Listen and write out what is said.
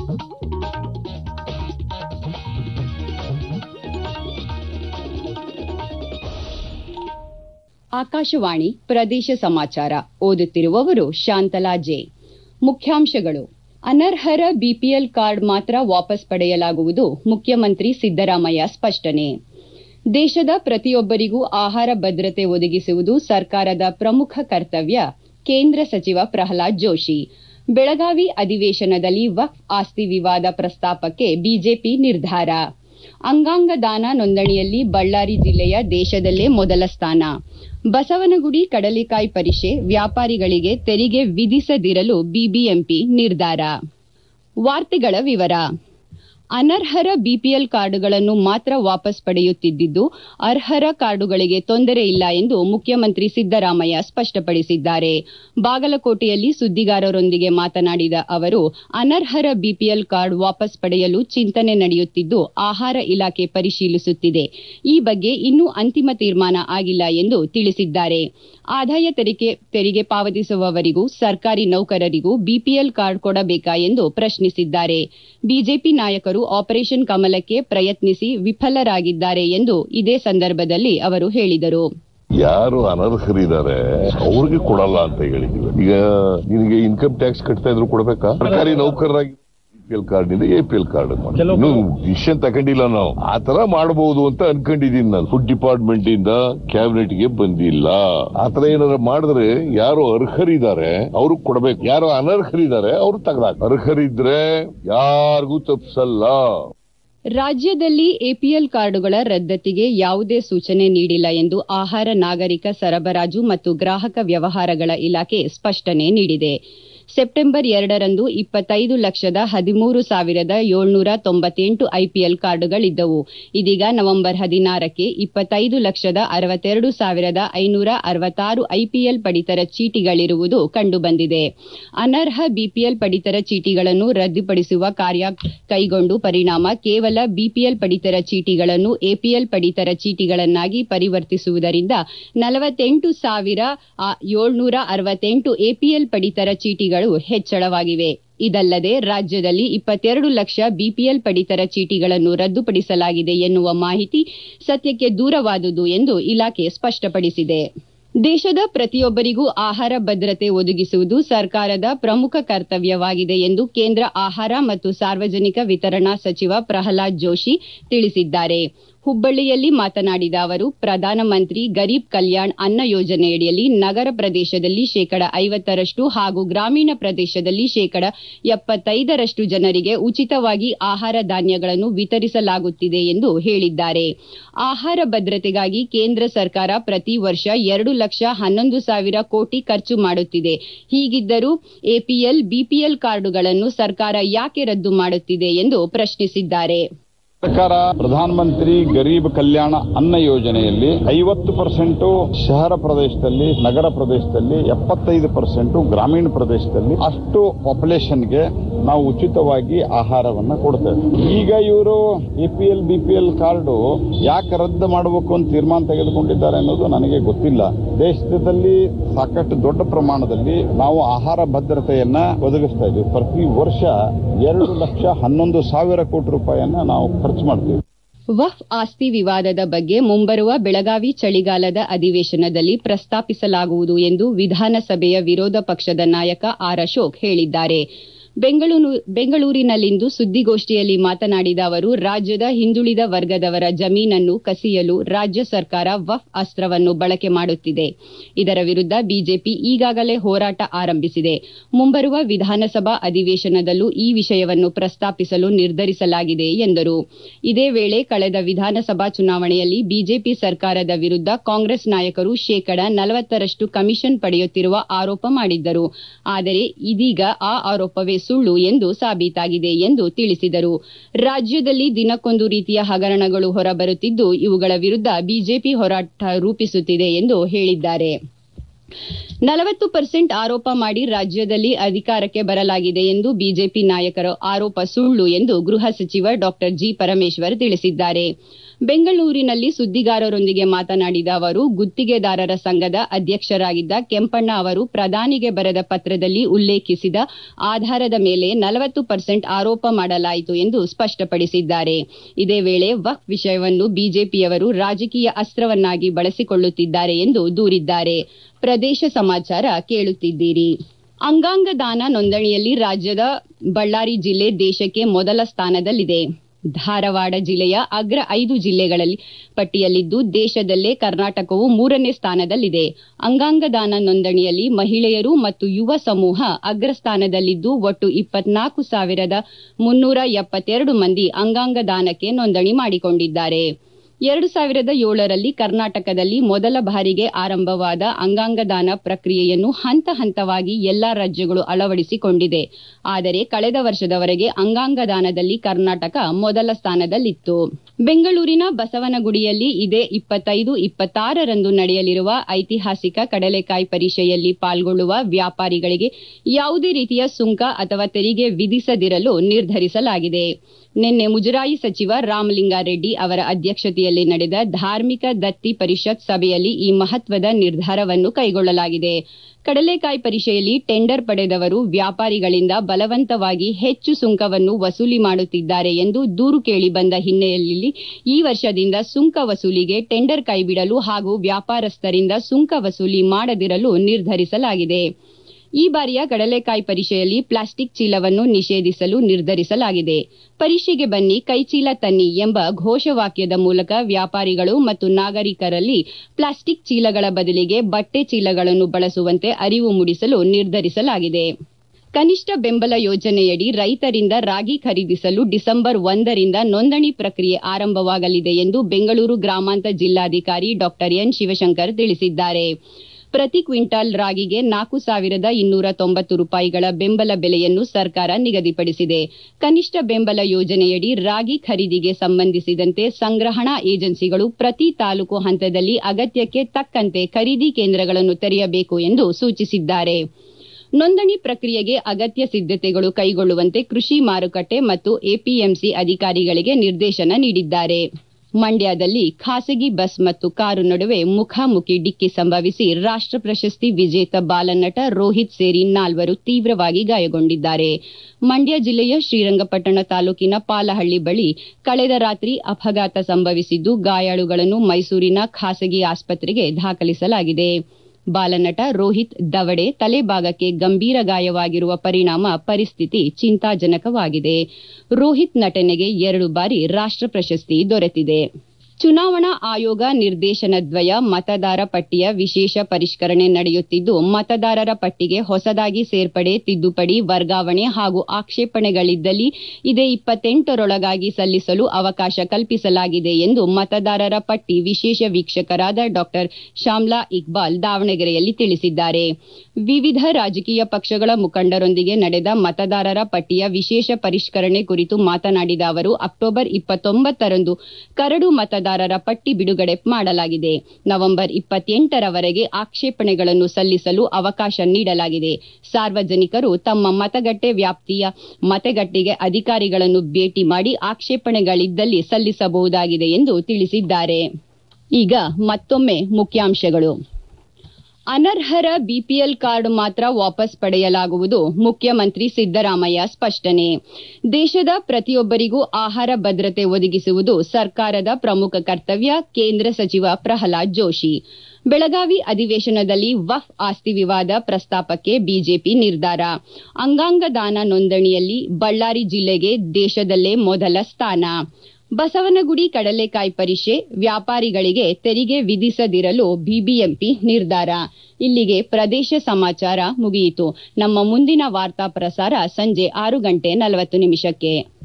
ಆಕಾಶವಾಣಿ ಪ್ರದೇಶ ಸಮಾಚಾರ ಓದುತ್ತಿರುವವರು ಶಾಂತಲಾ ಜೆ ಮುಖ್ಯಾಂಶಗಳು ಅನರ್ಹರ ಬಿಪಿಎಲ್ ಕಾರ್ಡ್ ಮಾತ್ರ ವಾಪಸ್ ಪಡೆಯಲಾಗುವುದು ಮುಖ್ಯಮಂತ್ರಿ ಸಿದ್ದರಾಮಯ್ಯ ಸ್ಪಷ್ಟನೆ ದೇಶದ ಪ್ರತಿಯೊಬ್ಬರಿಗೂ ಆಹಾರ ಭದ್ರತೆ ಒದಗಿಸುವುದು ಸರ್ಕಾರದ ಪ್ರಮುಖ ಕರ್ತವ್ಯ ಕೇಂದ್ರ ಸಚಿವ ಪ್ರಹ್ಲಾದ್ ಜೋಶಿ ಬೆಳಗಾವಿ ಅಧಿವೇಶನದಲ್ಲಿ ವಕ್ಫ್ ಆಸ್ತಿ ವಿವಾದ ಪ್ರಸ್ತಾಪಕ್ಕೆ ಬಿಜೆಪಿ ನಿರ್ಧಾರ ಅಂಗಾಂಗ ದಾನ ನೋಂದಣಿಯಲ್ಲಿ ಬಳ್ಳಾರಿ ಜಿಲ್ಲೆಯ ದೇಶದಲ್ಲೇ ಮೊದಲ ಸ್ಥಾನ ಬಸವನಗುಡಿ ಕಡಲೆಕಾಯಿ ಪರಿಷೆ ವ್ಯಾಪಾರಿಗಳಿಗೆ ತೆರಿಗೆ ವಿಧಿಸದಿರಲು ಬಿಬಿಎಂಪಿ ನಿರ್ಧಾರ ವಾರ್ತೆಗಳ ವಿವರ ಅನರ್ಹರ ಬಿಪಿಎಲ್ ಕಾರ್ಡುಗಳನ್ನು ಮಾತ್ರ ವಾಪಸ್ ಪಡೆಯುತ್ತಿದ್ದು ಅರ್ಹರ ಕಾರ್ಡುಗಳಿಗೆ ತೊಂದರೆ ಇಲ್ಲ ಎಂದು ಮುಖ್ಯಮಂತ್ರಿ ಸಿದ್ದರಾಮಯ್ಯ ಸ್ಪಷ್ಟಪಡಿಸಿದ್ದಾರೆ ಬಾಗಲಕೋಟೆಯಲ್ಲಿ ಸುದ್ದಿಗಾರರೊಂದಿಗೆ ಮಾತನಾಡಿದ ಅವರು ಅನರ್ಹರ ಬಿಪಿಎಲ್ ಕಾರ್ಡ್ ವಾಪಸ್ ಪಡೆಯಲು ಚಿಂತನೆ ನಡೆಯುತ್ತಿದ್ದು ಆಹಾರ ಇಲಾಖೆ ಪರಿಶೀಲಿಸುತ್ತಿದೆ ಈ ಬಗ್ಗೆ ಇನ್ನೂ ಅಂತಿಮ ತೀರ್ಮಾನ ಆಗಿಲ್ಲ ಎಂದು ತಿಳಿಸಿದ್ದಾರೆ ಆದಾಯ ತೆರಿಗೆ ತೆರಿಗೆ ಪಾವತಿಸುವವರಿಗೂ ಸರ್ಕಾರಿ ನೌಕರರಿಗೂ ಬಿಪಿಎಲ್ ಕಾರ್ಡ್ ಕೊಡಬೇಕಾ ಎಂದು ಪ್ರಶ್ನಿಸಿದ್ದಾರೆ ಬಿಜೆಪಿ ನಾಯಕರು ಆಪರೇಷನ್ ಕಮಲಕ್ಕೆ ಪ್ರಯತ್ನಿಸಿ ವಿಫಲರಾಗಿದ್ದಾರೆ ಎಂದು ಇದೇ ಸಂದರ್ಭದಲ್ಲಿ ಅವರು ಹೇಳಿದರು ಯಾರು ಅನರ್ಹರಿದ್ದಾರೆ ಅವ್ರಿಗೆ ಕೊಡಲ್ಲ ಅಂತ ಹೇಳಿದ್ವಿ ಈಗ ನಿನಗೆ ಇನ್ಕಮ್ ಟ್ಯಾಕ್ಸ್ ಕಟ್ತಾ ಇದ್ರು ಕೊಡ್ಬೇಕಾ ಸರ್ಕಾರಿ ನೌಕರರಾಗಿ ಎಲ್ ಕಾರ್ಡ್ ನಿಂದ ಎಪಿಎಲ್ ಕಾರ್ಡ್ ಇನ್ನು ಡಿಸಿಷನ್ ತಗೊಂಡಿಲ್ಲ ನಾವು ಆ ತರ ಮಾಡಬಹುದು ಅಂತ ಅನ್ಕೊಂಡಿದೀನಿ ನಾನು ಫುಡ್ ಡಿಪಾರ್ಟ್ಮೆಂಟ್ ಇಂದ ಕ್ಯಾಬಿನೆಟ್ ಗೆ ಬಂದಿಲ್ಲ ಆ ತರ ಏನಾದ್ರು ಮಾಡಿದ್ರೆ ಯಾರು ಅರ್ಹರಿದ್ದಾರೆ ಅವ್ರು ಕೊಡಬೇಕು ಯಾರು ಅನರ್ಹರಿದ್ದಾರೆ ಅವ್ರು ತೆಗ್ದಾಕ ಅರ್ಹರಿದ್ರೆ ಯಾರಿಗೂ ತಪ್ಪಿಸಲ್ಲ ರಾಜ್ಯದಲ್ಲಿ ಎಪಿಎಲ್ ಕಾರ್ಡುಗಳ ರದ್ದತಿಗೆ ಯಾವುದೇ ಸೂಚನೆ ನೀಡಿಲ್ಲ ಎಂದು ಆಹಾರ ನಾಗರಿಕ ಸರಬರಾಜು ಮತ್ತು ಗ್ರಾಹಕ ವ್ಯವಹಾರಗಳ ಇಲಾಖೆ ಸ್ಪಷ್ಟನೆ ನೀಡಿದೆ ಸೆಪ್ಟೆಂಬರ್ ಎರಡರಂದು ಇಪ್ಪತ್ತೈದು ಲಕ್ಷದ ಹದಿಮೂರು ಸಾವಿರದ ಏಳ್ನೂರ ತೊಂಬತ್ತೆಂಟು ಐಪಿಎಲ್ ಕಾರ್ಡುಗಳಿದ್ದವು ಇದೀಗ ನವೆಂಬರ್ ಹದಿನಾರಕ್ಕೆ ಇಪ್ಪತ್ತೈದು ಲಕ್ಷದ ಅರವತ್ತೆರಡು ಸಾವಿರದ ಐನೂರ ಅರವತ್ತಾರು ಐಪಿಎಲ್ ಪಡಿತರ ಚೀಟಿಗಳಿರುವುದು ಕಂಡುಬಂದಿದೆ ಅನರ್ಹ ಬಿಪಿಎಲ್ ಪಡಿತರ ಚೀಟಿಗಳನ್ನು ರದ್ದುಪಡಿಸುವ ಕಾರ್ಯ ಕೈಗೊಂಡು ಪರಿಣಾಮ ಕೇವಲ ಬಿಪಿಎಲ್ ಪಡಿತರ ಚೀಟಿಗಳನ್ನು ಎಪಿಎಲ್ ಪಡಿತರ ಚೀಟಿಗಳನ್ನಾಗಿ ಪರಿವರ್ತಿಸುವುದರಿಂದ ನಲವತ್ತೆಂಟು ಸಾವಿರ ಏಳ್ನೂರ ಅರವತ್ತೆಂಟು ಎಪಿಎಲ್ ಪಡಿತರ ಚೀಟಿಗಳು ಹೆಚ್ಚಳವಾಗಿವೆ ಇದಲ್ಲದೆ ರಾಜ್ಯದಲ್ಲಿ ಇಪ್ಪತ್ತೆರಡು ಲಕ್ಷ ಬಿಪಿಎಲ್ ಪಡಿತರ ಚೀಟಿಗಳನ್ನು ರದ್ದುಪಡಿಸಲಾಗಿದೆ ಎನ್ನುವ ಮಾಹಿತಿ ಸತ್ಯಕ್ಕೆ ದೂರವಾದುದು ಎಂದು ಇಲಾಖೆ ಸ್ಪಷ್ಟಪಡಿಸಿದೆ ದೇಶದ ಪ್ರತಿಯೊಬ್ಬರಿಗೂ ಆಹಾರ ಭದ್ರತೆ ಒದಗಿಸುವುದು ಸರ್ಕಾರದ ಪ್ರಮುಖ ಕರ್ತವ್ಯವಾಗಿದೆ ಎಂದು ಕೇಂದ್ರ ಆಹಾರ ಮತ್ತು ಸಾರ್ವಜನಿಕ ವಿತರಣಾ ಸಚಿವ ಪ್ರಹ್ಲಾದ್ ಜೋಶಿ ತಿಳಿಸಿದ್ದಾರೆ ಹುಬ್ಬಳ್ಳಿಯಲ್ಲಿ ಮಾತನಾಡಿದ ಅವರು ಪ್ರಧಾನಮಂತ್ರಿ ಗರೀಬ್ ಕಲ್ಯಾಣ್ ಅನ್ನ ಯೋಜನೆಯಡಿಯಲ್ಲಿ ನಗರ ಪ್ರದೇಶದಲ್ಲಿ ಶೇಕಡ ಐವತ್ತರಷ್ಟು ಹಾಗೂ ಗ್ರಾಮೀಣ ಪ್ರದೇಶದಲ್ಲಿ ಶೇಕಡ ಎಪ್ಪತ್ತೈದರಷ್ಟು ಜನರಿಗೆ ಉಚಿತವಾಗಿ ಆಹಾರ ಧಾನ್ಯಗಳನ್ನು ವಿತರಿಸಲಾಗುತ್ತಿದೆ ಎಂದು ಹೇಳಿದ್ದಾರೆ ಆಹಾರ ಭದ್ರತೆಗಾಗಿ ಕೇಂದ್ರ ಸರ್ಕಾರ ಪ್ರತಿ ವರ್ಷ ಎರಡು ಲಕ್ಷ ಹನ್ನೊಂದು ಸಾವಿರ ಕೋಟಿ ಖರ್ಚು ಮಾಡುತ್ತಿದೆ ಹೀಗಿದ್ದರೂ ಎಪಿಎಲ್ ಬಿಪಿಎಲ್ ಕಾರ್ಡುಗಳನ್ನು ಸರ್ಕಾರ ಯಾಕೆ ರದ್ದು ಮಾಡುತ್ತಿದೆ ಎಂದು ಪ್ರಶ್ನಿಸಿದ್ದಾರೆ ಸರ್ಕಾರ ಪ್ರಧಾನಮಂತ್ರಿ ಗರೀಬ್ ಕಲ್ಯಾಣ ಅನ್ನ ಯೋಜನೆಯಲ್ಲಿ ಐವತ್ತು ಪರ್ಸೆಂಟ್ ಶಹರ ಪ್ರದೇಶದಲ್ಲಿ ನಗರ ಪ್ರದೇಶದಲ್ಲಿ ಎಪ್ಪತ್ತೈದು ಪರ್ಸೆಂಟ್ ಗ್ರಾಮೀಣ ಪ್ರದೇಶದಲ್ಲಿ ಅಷ್ಟು ಪಾಪ್ಯುಲೇಷನ್ಗೆ ನಾವು ಉಚಿತವಾಗಿ ಆಹಾರವನ್ನ ಕೊಡ್ತೇವೆ ಈಗ ಇವರು ಎಪಿಎಲ್ ಬಿಪಿಎಲ್ ಕಾರ್ಡು ಯಾಕೆ ರದ್ದು ಮಾಡಬೇಕು ಅಂತ ತೀರ್ಮಾನ ತೆಗೆದುಕೊಂಡಿದ್ದಾರೆ ಅನ್ನೋದು ನನಗೆ ಗೊತ್ತಿಲ್ಲ ದೇಶದಲ್ಲಿ ಸಾಕಷ್ಟು ದೊಡ್ಡ ಪ್ರಮಾಣದಲ್ಲಿ ನಾವು ಆಹಾರ ಭದ್ರತೆಯನ್ನ ಒದಗಿಸ್ತಾ ಇದ್ದೀವಿ ಪ್ರತಿ ವರ್ಷ ಎರಡು ಲಕ್ಷ ಹನ್ನೊಂದು ಸಾವಿರ ಕೋಟಿ ರೂಪಾಯಿಯನ್ನ ನಾವು ಖರ್ಚು ಮಾಡ್ತೀವಿ ವಫ್ ಆಸ್ತಿ ವಿವಾದದ ಬಗ್ಗೆ ಮುಂಬರುವ ಬೆಳಗಾವಿ ಚಳಿಗಾಲದ ಅಧಿವೇಶನದಲ್ಲಿ ಪ್ರಸ್ತಾಪಿಸಲಾಗುವುದು ಎಂದು ವಿಧಾನಸಭೆಯ ವಿರೋಧ ಪಕ್ಷದ ನಾಯಕ ಆರ್ ಅಶೋಕ್ ಹೇಳಿದ್ದಾರೆ ಬೆಂಗಳೂರಿನಲ್ಲಿಂದು ಸುದ್ದಿಗೋಷ್ಠಿಯಲ್ಲಿ ಮಾತನಾಡಿದ ಅವರು ರಾಜ್ಯದ ಹಿಂದುಳಿದ ವರ್ಗದವರ ಜಮೀನನ್ನು ಕಸಿಯಲು ರಾಜ್ಯ ಸರ್ಕಾರ ವಫ್ ಅಸ್ತ್ರವನ್ನು ಬಳಕೆ ಮಾಡುತ್ತಿದೆ ಇದರ ವಿರುದ್ಧ ಬಿಜೆಪಿ ಈಗಾಗಲೇ ಹೋರಾಟ ಆರಂಭಿಸಿದೆ ಮುಂಬರುವ ವಿಧಾನಸಭಾ ಅಧಿವೇಶನದಲ್ಲೂ ಈ ವಿಷಯವನ್ನು ಪ್ರಸ್ತಾಪಿಸಲು ನಿರ್ಧರಿಸಲಾಗಿದೆ ಎಂದರು ಇದೇ ವೇಳೆ ಕಳೆದ ವಿಧಾನಸಭಾ ಚುನಾವಣೆಯಲ್ಲಿ ಬಿಜೆಪಿ ಸರ್ಕಾರದ ವಿರುದ್ಧ ಕಾಂಗ್ರೆಸ್ ನಾಯಕರು ಶೇಕಡ ನಲವತ್ತರಷ್ಟು ಕಮಿಷನ್ ಪಡೆಯುತ್ತಿರುವ ಆರೋಪ ಮಾಡಿದ್ದರು ಆದರೆ ಇದೀಗ ಆ ಆರೋಪವೇ ಸುಳ್ಳು ಎಂದು ಸಾಬೀತಾಗಿದೆ ಎಂದು ತಿಳಿಸಿದರು ರಾಜ್ಯದಲ್ಲಿ ದಿನಕ್ಕೊಂದು ರೀತಿಯ ಹಗರಣಗಳು ಹೊರಬರುತ್ತಿದ್ದು ಇವುಗಳ ವಿರುದ್ಧ ಬಿಜೆಪಿ ಹೋರಾಟ ರೂಪಿಸುತ್ತಿದೆ ಎಂದು ಹೇಳಿದ್ದಾರೆ ನಲವತ್ತು ಪರ್ಸೆಂಟ್ ಆರೋಪ ಮಾಡಿ ರಾಜ್ಯದಲ್ಲಿ ಅಧಿಕಾರಕ್ಕೆ ಬರಲಾಗಿದೆ ಎಂದು ಬಿಜೆಪಿ ನಾಯಕರ ಆರೋಪ ಸುಳ್ಳು ಎಂದು ಗೃಹ ಸಚಿವ ಡಾ ಜಿ ಪರಮೇಶ್ವರ್ ತಿಳಿಸಿದ್ದಾರೆ ಬೆಂಗಳೂರಿನಲ್ಲಿ ಸುದ್ದಿಗಾರರೊಂದಿಗೆ ಮಾತನಾಡಿದ ಅವರು ಗುತ್ತಿಗೆದಾರರ ಸಂಘದ ಅಧ್ಯಕ್ಷರಾಗಿದ್ದ ಕೆಂಪಣ್ಣ ಅವರು ಪ್ರಧಾನಿಗೆ ಬರೆದ ಪತ್ರದಲ್ಲಿ ಉಲ್ಲೇಖಿಸಿದ ಆಧಾರದ ಮೇಲೆ ನಲವತ್ತು ಪರ್ಸೆಂಟ್ ಆರೋಪ ಮಾಡಲಾಯಿತು ಎಂದು ಸ್ಪಷ್ಟಪಡಿಸಿದ್ದಾರೆ ಇದೇ ವೇಳೆ ವಕ್ಫ್ ವಿಷಯವನ್ನು ಬಿಜೆಪಿಯವರು ರಾಜಕೀಯ ಅಸ್ತ್ರವನ್ನಾಗಿ ಬಳಸಿಕೊಳ್ಳುತ್ತಿದ್ದಾರೆ ಎಂದು ದೂರಿದ್ದಾರೆ ಪ್ರದೇಶ ಸಮಾಚಾರ ಕೇಳುತ್ತಿದ್ದೀರಿ ಅಂಗಾಂಗ ದಾನ ನೋಂದಣಿಯಲ್ಲಿ ರಾಜ್ಯದ ಬಳ್ಳಾರಿ ಜಿಲ್ಲೆ ದೇಶಕ್ಕೆ ಮೊದಲ ಸ್ಥಾನದಲ್ಲಿದೆ ಧಾರವಾಡ ಜಿಲ್ಲೆಯ ಅಗ್ರ ಐದು ಜಿಲ್ಲೆಗಳಲ್ಲಿ ಪಟ್ಟಿಯಲ್ಲಿದ್ದು ದೇಶದಲ್ಲೇ ಕರ್ನಾಟಕವು ಮೂರನೇ ಸ್ಥಾನದಲ್ಲಿದೆ ಅಂಗಾಂಗ ದಾನ ನೋಂದಣಿಯಲ್ಲಿ ಮಹಿಳೆಯರು ಮತ್ತು ಯುವ ಸಮೂಹ ಅಗ್ರ ಸ್ಥಾನದಲ್ಲಿದ್ದು ಒಟ್ಟು ಇಪ್ಪತ್ನಾಲ್ಕು ಸಾವಿರದ ಮುನ್ನೂರ ಎಪ್ಪತ್ತೆರಡು ಮಂದಿ ಅಂಗಾಂಗ ದಾನಕ್ಕೆ ನೋಂದಣಿ ಮಾಡಿಕೊಂಡಿದ್ದಾರೆ ಎರಡು ಸಾವಿರದ ಏಳರಲ್ಲಿ ಕರ್ನಾಟಕದಲ್ಲಿ ಮೊದಲ ಬಾರಿಗೆ ಆರಂಭವಾದ ಅಂಗಾಂಗ ದಾನ ಪ್ರಕ್ರಿಯೆಯನ್ನು ಹಂತ ಹಂತವಾಗಿ ಎಲ್ಲಾ ರಾಜ್ಯಗಳು ಅಳವಡಿಸಿಕೊಂಡಿದೆ ಆದರೆ ಕಳೆದ ವರ್ಷದವರೆಗೆ ಅಂಗಾಂಗ ದಾನದಲ್ಲಿ ಕರ್ನಾಟಕ ಮೊದಲ ಸ್ಥಾನದಲ್ಲಿತ್ತು ಬೆಂಗಳೂರಿನ ಬಸವನಗುಡಿಯಲ್ಲಿ ಇದೇ ಇಪ್ಪತ್ತೈದು ಇಪ್ಪತ್ತಾರರಂದು ನಡೆಯಲಿರುವ ಐತಿಹಾಸಿಕ ಕಡಲೆಕಾಯಿ ಪರಿಷೆಯಲ್ಲಿ ಪಾಲ್ಗೊಳ್ಳುವ ವ್ಯಾಪಾರಿಗಳಿಗೆ ಯಾವುದೇ ರೀತಿಯ ಸುಂಕ ಅಥವಾ ತೆರಿಗೆ ವಿಧಿಸದಿರಲು ನಿರ್ಧರಿಸಲಾಗಿದೆ ನಿನ್ನೆ ಮುಜರಾಯಿ ಸಚಿವ ರಾಮಲಿಂಗಾರೆಡ್ಡಿ ಅವರ ಅಧ್ಯಕ್ಷತೆಯಲ್ಲಿ ನಡೆದ ಧಾರ್ಮಿಕ ದತ್ತಿ ಪರಿಷತ್ ಸಭೆಯಲ್ಲಿ ಈ ಮಹತ್ವದ ನಿರ್ಧಾರವನ್ನು ಕೈಗೊಳ್ಳಲಾಗಿದೆ ಕಡಲೆಕಾಯಿ ಪರಿಷೆಯಲ್ಲಿ ಟೆಂಡರ್ ಪಡೆದವರು ವ್ಯಾಪಾರಿಗಳಿಂದ ಬಲವಂತವಾಗಿ ಹೆಚ್ಚು ಸುಂಕವನ್ನು ವಸೂಲಿ ಮಾಡುತ್ತಿದ್ದಾರೆ ಎಂದು ದೂರು ಕೇಳಿ ಬಂದ ಹಿನ್ನೆಲೆಯಲ್ಲಿ ಈ ವರ್ಷದಿಂದ ಸುಂಕ ವಸೂಲಿಗೆ ಟೆಂಡರ್ ಕೈಬಿಡಲು ಹಾಗೂ ವ್ಯಾಪಾರಸ್ಥರಿಂದ ಸುಂಕ ವಸೂಲಿ ಮಾಡದಿರಲು ನಿರ್ಧರಿಸಲಾಗಿದೆ ಈ ಬಾರಿಯ ಕಡಲೆಕಾಯಿ ಪರಿಷೆಯಲ್ಲಿ ಪ್ಲಾಸ್ಟಿಕ್ ಚೀಲವನ್ನು ನಿಷೇಧಿಸಲು ನಿರ್ಧರಿಸಲಾಗಿದೆ ಪರಿಷೆಗೆ ಬನ್ನಿ ಕೈಚೀಲ ತನ್ನಿ ಎಂಬ ಘೋಷವಾಕ್ಯದ ಮೂಲಕ ವ್ಯಾಪಾರಿಗಳು ಮತ್ತು ನಾಗರಿಕರಲ್ಲಿ ಪ್ಲಾಸ್ಟಿಕ್ ಚೀಲಗಳ ಬದಲಿಗೆ ಬಟ್ಟೆ ಚೀಲಗಳನ್ನು ಬಳಸುವಂತೆ ಅರಿವು ಮೂಡಿಸಲು ನಿರ್ಧರಿಸಲಾಗಿದೆ ಕನಿಷ್ಠ ಬೆಂಬಲ ಯೋಜನೆಯಡಿ ರೈತರಿಂದ ರಾಗಿ ಖರೀದಿಸಲು ಡಿಸೆಂಬರ್ ಒಂದರಿಂದ ನೋಂದಣಿ ಪ್ರಕ್ರಿಯೆ ಆರಂಭವಾಗಲಿದೆ ಎಂದು ಬೆಂಗಳೂರು ಗ್ರಾಮಾಂತರ ಜಿಲ್ಲಾಧಿಕಾರಿ ಡಾ ಎನ್ ಶಿವಶಂಕರ್ ತಿಳಿಸಿದ್ದಾರೆ ಪ್ರತಿ ಕ್ವಿಂಟಾಲ್ ರಾಗಿಗೆ ನಾಲ್ಕು ಸಾವಿರದ ಇನ್ನೂರ ತೊಂಬತ್ತು ರೂಪಾಯಿಗಳ ಬೆಂಬಲ ಬೆಲೆಯನ್ನು ಸರ್ಕಾರ ನಿಗದಿಪಡಿಸಿದೆ ಕನಿಷ್ಠ ಬೆಂಬಲ ಯೋಜನೆಯಡಿ ರಾಗಿ ಖರೀದಿಗೆ ಸಂಬಂಧಿಸಿದಂತೆ ಸಂಗ್ರಹಣಾ ಏಜೆನ್ಸಿಗಳು ಪ್ರತಿ ತಾಲೂಕು ಹಂತದಲ್ಲಿ ಅಗತ್ಯಕ್ಕೆ ತಕ್ಕಂತೆ ಖರೀದಿ ಕೇಂದ್ರಗಳನ್ನು ತೆರೆಯಬೇಕು ಎಂದು ಸೂಚಿಸಿದ್ದಾರೆ ನೋಂದಣಿ ಪ್ರಕ್ರಿಯೆಗೆ ಅಗತ್ಯ ಸಿದ್ದತೆಗಳು ಕೈಗೊಳ್ಳುವಂತೆ ಕೃಷಿ ಮಾರುಕಟ್ಟೆ ಮತ್ತು ಎಪಿಎಂಸಿ ಅಧಿಕಾರಿಗಳಿಗೆ ನಿರ್ದೇಶನ ನೀಡಿದ್ದಾರೆ ಮಂಡ್ಯದಲ್ಲಿ ಖಾಸಗಿ ಬಸ್ ಮತ್ತು ಕಾರು ನಡುವೆ ಮುಖಾಮುಖಿ ಡಿಕ್ಕಿ ಸಂಭವಿಸಿ ರಾಷ್ಟ್ರ ಪ್ರಶಸ್ತಿ ವಿಜೇತ ಬಾಲನಟ ರೋಹಿತ್ ಸೇರಿ ನಾಲ್ವರು ತೀವ್ರವಾಗಿ ಗಾಯಗೊಂಡಿದ್ದಾರೆ ಮಂಡ್ಯ ಜಿಲ್ಲೆಯ ಶ್ರೀರಂಗಪಟ್ಟಣ ತಾಲೂಕಿನ ಪಾಲಹಳ್ಳಿ ಬಳಿ ಕಳೆದ ರಾತ್ರಿ ಅಪಘಾತ ಸಂಭವಿಸಿದ್ದು ಗಾಯಾಳುಗಳನ್ನು ಮೈಸೂರಿನ ಖಾಸಗಿ ಆಸ್ಪತ್ರೆಗೆ ದಾಖಲಿಸಲಾಗಿದೆ ಬಾಲನಟ ರೋಹಿತ್ ದವಡೆ ತಲೆಭಾಗಕ್ಕೆ ಗಂಭೀರ ಗಾಯವಾಗಿರುವ ಪರಿಣಾಮ ಪರಿಸ್ಥಿತಿ ಚಿಂತಾಜನಕವಾಗಿದೆ ರೋಹಿತ್ ನಟನೆಗೆ ಎರಡು ಬಾರಿ ರಾಷ್ಟ್ರ ಪ್ರಶಸ್ತಿ ದೊರೆತಿದೆ ಚುನಾವಣಾ ಆಯೋಗ ನಿರ್ದೇಶನದ್ವಯ ಮತದಾರ ಪಟ್ಟಿಯ ವಿಶೇಷ ಪರಿಷ್ಕರಣೆ ನಡೆಯುತ್ತಿದ್ದು ಮತದಾರರ ಪಟ್ಟಿಗೆ ಹೊಸದಾಗಿ ಸೇರ್ಪಡೆ ತಿದ್ದುಪಡಿ ವರ್ಗಾವಣೆ ಹಾಗೂ ಆಕ್ಷೇಪಣೆಗಳಿದ್ದಲ್ಲಿ ಇದೇ ಇಪ್ಪತ್ತೆಂಟರೊಳಗಾಗಿ ಸಲ್ಲಿಸಲು ಅವಕಾಶ ಕಲ್ಪಿಸಲಾಗಿದೆ ಎಂದು ಮತದಾರರ ಪಟ್ಟಿ ವಿಶೇಷ ವೀಕ್ಷಕರಾದ ಡಾ ಶ್ಯಾಮ್ಲಾ ಇಕ್ಬಾಲ್ ದಾವಣಗೆರೆಯಲ್ಲಿ ತಿಳಿಸಿದ್ದಾರೆ ವಿವಿಧ ರಾಜಕೀಯ ಪಕ್ಷಗಳ ಮುಖಂಡರೊಂದಿಗೆ ನಡೆದ ಮತದಾರರ ಪಟ್ಟಿಯ ವಿಶೇಷ ಪರಿಷ್ಕರಣೆ ಕುರಿತು ಮಾತನಾಡಿದ ಅವರು ಅಕ್ಟೋಬರ್ ಇಪ್ಪತ್ತೊಂಬತ್ತರಂದು ಕರಡು ಮತದಾರರ ಪಟ್ಟಿ ಬಿಡುಗಡೆ ಮಾಡಲಾಗಿದೆ ನವೆಂಬರ್ ಇಪ್ಪತ್ತೆಂಟರವರೆಗೆ ಆಕ್ಷೇಪಣೆಗಳನ್ನು ಸಲ್ಲಿಸಲು ಅವಕಾಶ ನೀಡಲಾಗಿದೆ ಸಾರ್ವಜನಿಕರು ತಮ್ಮ ಮತಗಟ್ಟೆ ವ್ಯಾಪ್ತಿಯ ಮತಗಟ್ಟೆಗೆ ಅಧಿಕಾರಿಗಳನ್ನು ಭೇಟಿ ಮಾಡಿ ಆಕ್ಷೇಪಣೆಗಳಿದ್ದಲ್ಲಿ ಸಲ್ಲಿಸಬಹುದಾಗಿದೆ ಎಂದು ತಿಳಿಸಿದ್ದಾರೆ ಈಗ ಮತ್ತೊಮ್ಮೆ ಮುಖ್ಯಾಂಶಗಳು ಅನರ್ಹರ ಬಿಪಿಎಲ್ ಕಾರ್ಡ್ ಮಾತ್ರ ವಾಪಸ್ ಪಡೆಯಲಾಗುವುದು ಮುಖ್ಯಮಂತ್ರಿ ಸಿದ್ದರಾಮಯ್ಯ ಸ್ಪಷ್ಟನೆ ದೇಶದ ಪ್ರತಿಯೊಬ್ಬರಿಗೂ ಆಹಾರ ಭದ್ರತೆ ಒದಗಿಸುವುದು ಸರ್ಕಾರದ ಪ್ರಮುಖ ಕರ್ತವ್ಯ ಕೇಂದ್ರ ಸಚಿವ ಪ್ರಹ್ಲಾದ್ ಜೋಶಿ ಬೆಳಗಾವಿ ಅಧಿವೇಶನದಲ್ಲಿ ವಫ್ ಆಸ್ತಿ ವಿವಾದ ಪ್ರಸ್ತಾಪಕ್ಕೆ ಬಿಜೆಪಿ ನಿರ್ಧಾರ ಅಂಗಾಂಗ ದಾನ ನೋಂದಣಿಯಲ್ಲಿ ಬಳ್ಳಾರಿ ಜಿಲ್ಲೆಗೆ ದೇಶದಲ್ಲೇ ಮೊದಲ ಸ್ಥಾನ ಬಸವನಗುಡಿ ಕಡಲೆಕಾಯಿ ಪರಿಷೆ ವ್ಯಾಪಾರಿಗಳಿಗೆ ತೆರಿಗೆ ವಿಧಿಸದಿರಲು ಬಿಬಿಎಂಪಿ ನಿರ್ಧಾರ ಇಲ್ಲಿಗೆ ಪ್ರದೇಶ ಸಮಾಚಾರ ಮುಗಿಯಿತು ನಮ್ಮ ಮುಂದಿನ ವಾರ್ತಾ ಪ್ರಸಾರ ಸಂಜೆ ಆರು ಗಂಟೆ ನಲವತ್ತು ನಿಮಿಷಕ್ಕೆ